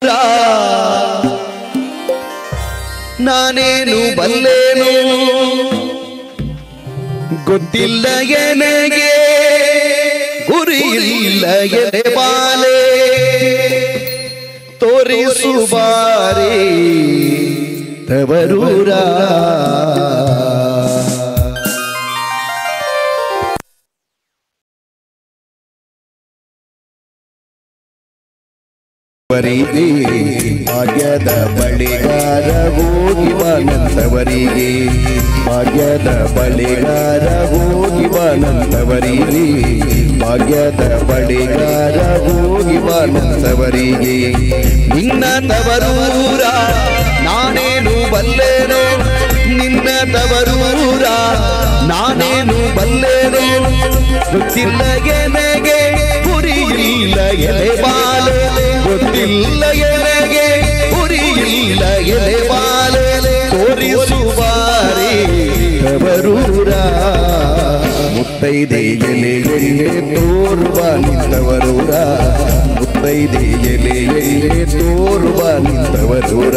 ನಾನೇನು ಬಲ್ಲೇನು ಗೊತ್ತಿಲ್ಲ ಎನಗೆ ಗುರಿ ಇಲ್ಲ ಎದೆ ಬಾಲೆ ತೋರಿಸು ಬಾರಿ ತವರೂರ ವರಿಗೆ ಭಾಗ್ಯದ ಬಳಿಗಾರ ಹೋಗಿ ಬಾನಂತವರಿಗೆ ಭಾಗ್ಯದ ಬಳಿಗಾರ ಹೋಗಿ ಬಾನಂತವರಿಗೆ ಭಾಗ್ಯದ ಬಳಿಗಾರ ಹೋಗಿ ಬಾನಂತವರಿಗೆ ನಿನ್ನ ತವರೂರ ನಾನೇನು ಬಲ್ಲೇನೋ ನಿನ್ನ ತವರೂರ ನಾನೇನು ಬಲ್ಲೇನೋ ಗೊತ್ತಿಲ್ಲ ಎನಗೆ ಗುರಿಯಿಲ್ಲ ಎಲೆ ಬಾಲೆ ಗೊತ್ತಿಲ್ಲ ಎನಗೆ ಗುರಿಯಿಲ್ಲ ಎಲೆ ಬಾಲೆ ತೋರಿಸುವಾರಿ ತವರೂರ ಮುತ್ತೈದೆ ಎಲೆ ಎಲೆ ತೋರುವ ನಿಂತವರೂರ ಮುತ್ತೈದೆ ಎಲೆ ಎಲೆ ತೋರುವ ನಿಂತವರೂರ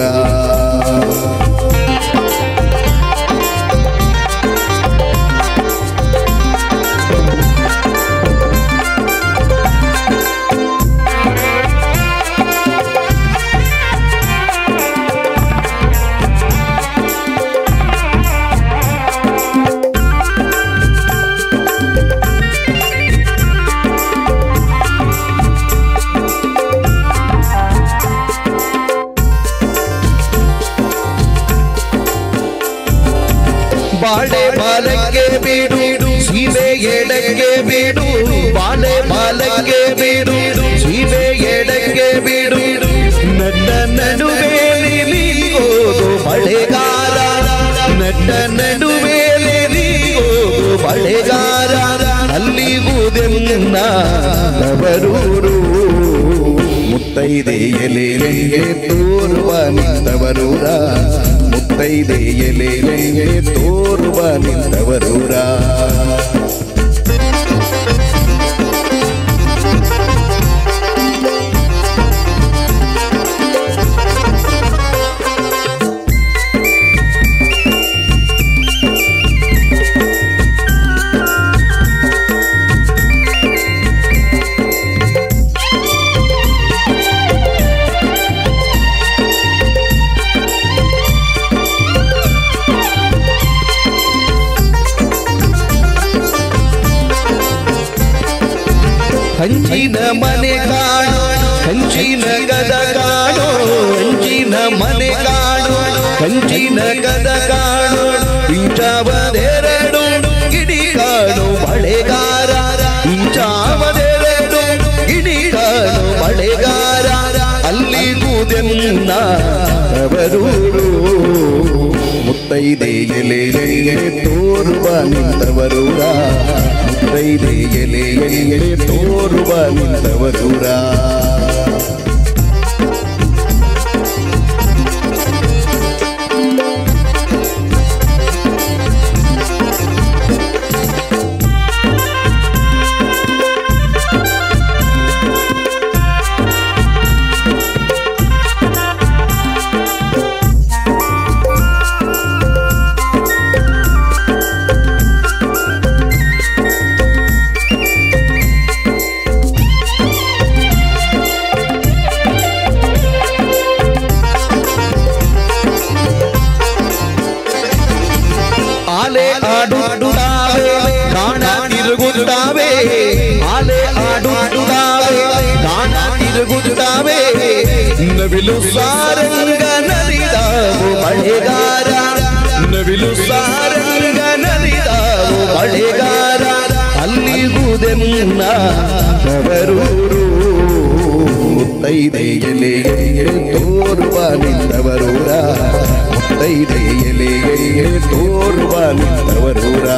ಬಾಳೆ ಬಾಲಕ್ಕೆ ಬೀಡು ಸೀಬೆ ಎಡಕ್ಕೆ ಬೀಡು ಬಾಳೆ ಬಾಲಕ್ಕೆ ಬೀಡು ಸೀಬೆ ಎಡಕ್ಕೆ ಬೀಡು ನಡ್ಡ ನಡುವೆ ನೀಗೋದು ಮಳೆಗಾರ ನಡ್ಡ ನಡುವೆ ನೀಗೋದು ಮಳೆಗಾರ ಅಲ್ಲಿಗುವುದೆನ್ನ ತವರೂರು ಮುತ್ತೈದೆ ಎಲೆಗೆ ತೋರುವ ನಿಂತವರೂರ ಮುತ್ತೈದೆ ಎಲೆಗೆ ತೋರುವ ನಿಂತವರೂರ ಹಂಚಿನ ಮನೆ ಕಾಣು ಹಂಚಿನ ಗದ ಕಾಣು ಹಂಚಿನ ಮನೆ ಕಾಣು ಹಂಚಿನ ಗದ ಕಾಣು ಇಂಚಾವದೆರಡು ಗಿಡಿ ಕಾಣು ಮಳೆಗಾರ ಇಂಚಾವದೆರಡು ಗಿಡಿ ಕಾಣು ಮಳೆಗಾರ ಅಲ್ಲಿಗುದೆನ್ನ ತವರೂರು ಮುತ್ತೈದೆ ಎಲೆಗೆ ತೋರುವ ನಿಂತವರೂರ ಮುತ್ತೈದೆ ಎಲೆಗೆ ತೋರುವ ನಿಂತವರೂರ ಆಲೆ ಆಡುತ್ತಾವೆ ಕಾಣ ತಿರುಗುತ್ತಾವೆ ಆಲೆ ಆಡುತ್ತಾವೆ ಕಾಣ ತಿರುಗುತ್ತಾವೆ ನವಿಲು ಸಾರಂಗ ನಲಿದಾವು ಮಳೆಗಾರ ನವಿಲು ಸಾರಂಗ ನಲಿದಾವು ಮಳೆಗಾರ ಅಲ್ಲಿಗುದೆನ್ನ ತವರೂರು ಮುತ್ತೈದೆ ಎಲೆಗೆ ತೋರುವ ನಿಂತವರೂರ ಮುತ್ತೈದೆ ಎಲೆಗೆ ತೋರುವ ನಿಂತವರೂರ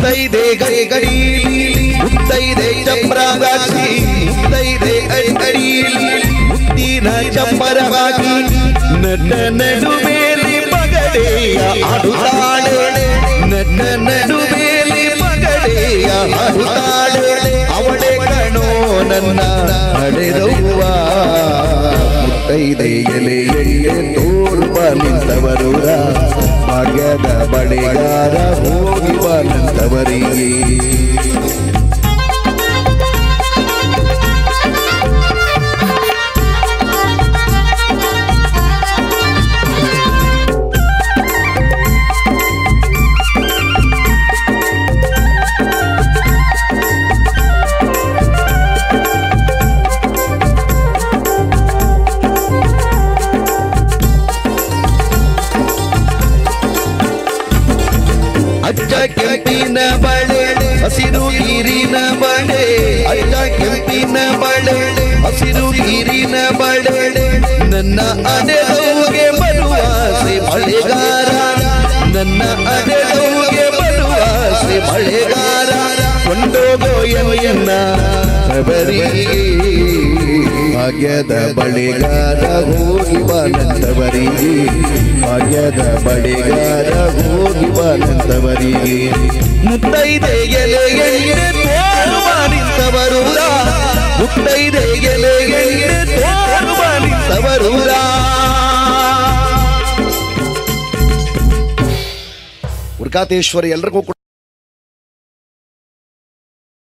ಮುತ್ತೈದೆ ಗಡಿ ಮುತ್ತೈದೆ ಚಪ್ರಗಾಸಿ ಮುತ್ತೈದೆ ಅಡಿಯಲ್ಲಿ ಮುತ್ತಿನ ಚಪ್ಪರವಾಗಿ ನನ್ನ ನಡುವೇಲಿ ಪಗಡೆಯ ಆಡುತ್ತಾಳೆ ನನ್ನ ನಡುವೇಲಿ ಪಗಡೆಯ ಆಡುತ್ತಾಳೆ ಅವಳೆ ಕಣೋ ನನ್ನ ನಡೆದವ್ವ ಮುತ್ತೈದೆ ಎಲೆಯಲ್ಲೇ ತೋರುವ ನಿಂತವರೂರ ಭಾಗ್ಯದ ಬಳೆಗಾರ ಹೋಗಿ ಬಂತವರಿಗೆ ಅಜ್ಜ ಕೆಂಪಿನ ಬಳೆ ಹಸಿರು ನೀರಿನ ಬಳೆ ಅಜ್ಜ ಕೆಂಪಿನ ಬಳೆ ಹಸಿರು ನೀರಿನ ಬಳೆ ನನ್ನ ಅನೆಲುಗೆ ಬರುವಾಸೆ ಮಳೆಗಾರ ನನ್ನ ಅನೆಲುಗೆ ಬರುವಾಸೆ ಮಳೆಗಾರ ಕೊಂಡೋಗೋ ಎನ್ನ ಬರಿಗೆ ಭಾಗ್ಯದ ಬಳೆಗಾರ ಹೋಗಿ ಬಾನಂದವರಿಗೆ ಭಾಗ್ಯದ ಬಳೆಗಾರ ಹೋಗಿ ಬಾನಂದವರಿಗೆ ಮುತ್ತೈದೆ ಎಲೆಗೆ ತೋರು ಬಾನಿಂತವರೂರ ಮುತ್ತೈದೆ ಎಲೆಗೆ ತೋರು ಬಾನಿಂತವರೂರ ಉರ್ಕಾತೇಶ್ವರಿ ಎಲ್ರಿಗೂ ಕೂಡ